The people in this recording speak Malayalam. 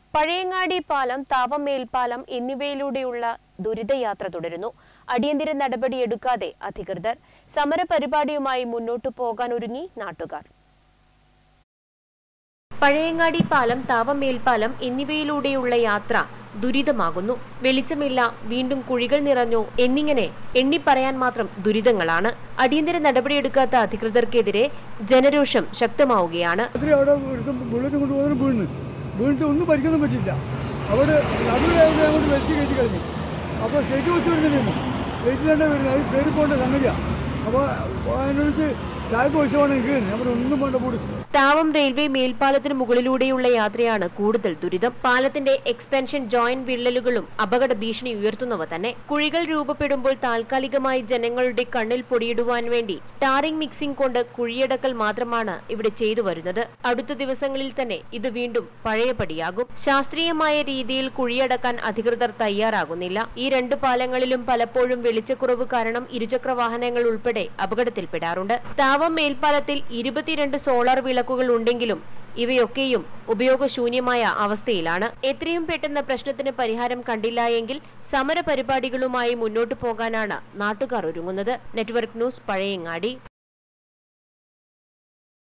പഴയങ്ങാടി പാലം താവമേൽപ്പാലം എന്നിവയിലൂടെയുള്ള ദുരിതയാത്ര തുടരുന്നു അടിയന്തര നടപടിയെടുക്കാതെ അധികൃതർ സമരപരിപാടിയുമായി മുന്നോട്ടു പോകാനൊരുങ്ങി നാട്ടുകാർ പഴയങ്ങാടി പാലം താവമേൽപ്പാലം എന്നിവയിലൂടെയുള്ള യാത്ര ദുരിതമാകുന്നു വെളിച്ചമില്ല വീണ്ടും കുഴികൾ നിറഞ്ഞു എന്നിങ്ങനെ എണ്ണിപ്പറയാൻ മാത്രം ദുരിതങ്ങളാണ് അടിയന്തര നടപടിയെടുക്കാത്ത അധികൃതർക്കെതിരെ ജനരോഷം ശക്തമാവുകയാണ് രാത്രി അവിടെ ഒരുത്തൻ ബുള്ളറ്റ് കൊണ്ട് പോകുന്നതിന് വീണ് വീണിട്ട് ഒന്നും പരിക്കൊന്നും പറ്റില്ല അവിടെ നടുവിൽ അങ്ങോട്ട് വലിച്ചു കയറ്റി കഴിഞ്ഞു അപ്പോൾ സ്റ്റേറ്റ് ബസ് വരുന്നില്ല സ്റ്റേറ്റിലാണ് വരുന്നത് അത് കയറി പോകേണ്ട സംഗതിയാണ് അപ്പോൾ അതിനനുസരിച്ച് ചായക്ക് വശമാണ് എനിക്ക് നമ്മൾ ഒന്നും വേണ്ട കൂടി താവം റെയിൽവേ മേൽപ്പാലത്തിന് മുകളിലൂടെയുള്ള യാത്രയാണ് കൂടുതൽ ദുരിതം പാലത്തിന്റെ എക്സ്പെൻഷൻ ജോയിന്റ് വിള്ളലുകളും അപകട ഭീഷണി ഉയർത്തുന്നവ തന്നെ കുഴികൾ രൂപപ്പെടുമ്പോൾ താൽക്കാലികമായി ജനങ്ങളുടെ കണ്ണിൽ പൊടിയിടുവാൻ വേണ്ടി ടാറിംഗ് മിക്സിംഗ് കൊണ്ട് കുഴിയടക്കൽ മാത്രമാണ് ഇവിടെ ചെയ്തു വരുന്നത് അടുത്ത ദിവസങ്ങളിൽ തന്നെ ഇത് വീണ്ടും പഴയപടിയാകും ശാസ്ത്രീയമായ രീതിയിൽ കുഴിയടക്കാൻ അധികൃതർ തയ്യാറാകുന്നില്ല ഈ രണ്ട് പാലങ്ങളിലും പലപ്പോഴും വെളിച്ചക്കുറവ് കാരണം ഇരുചക്ര വാഹനങ്ങൾ ഉൾപ്പെടെ അപകടത്തിൽപ്പെടാറുണ്ട് താവം മേൽപ്പാലത്തിൽ ഇരുപത്തിരണ്ട് സോളാർ വിളക്കുകൾ ഉണ്ടെങ്കിലും ഇവയൊക്കെയും ഉപയോഗശൂന്യമായ അവസ്ഥയിലാണ് എത്രയും പെട്ടെന്ന് പ്രശ്നത്തിന് പരിഹാരം കണ്ടില്ല എങ്കിൽ സമരപരിപാടികളുമായി മുന്നോട്ടു പോകാനാണ് നാട്ടുകാർ ഒരുങ്ങുന്നത് നെറ്റ്വർക്ക് ന്യൂസ് പഴയങ്ങാടി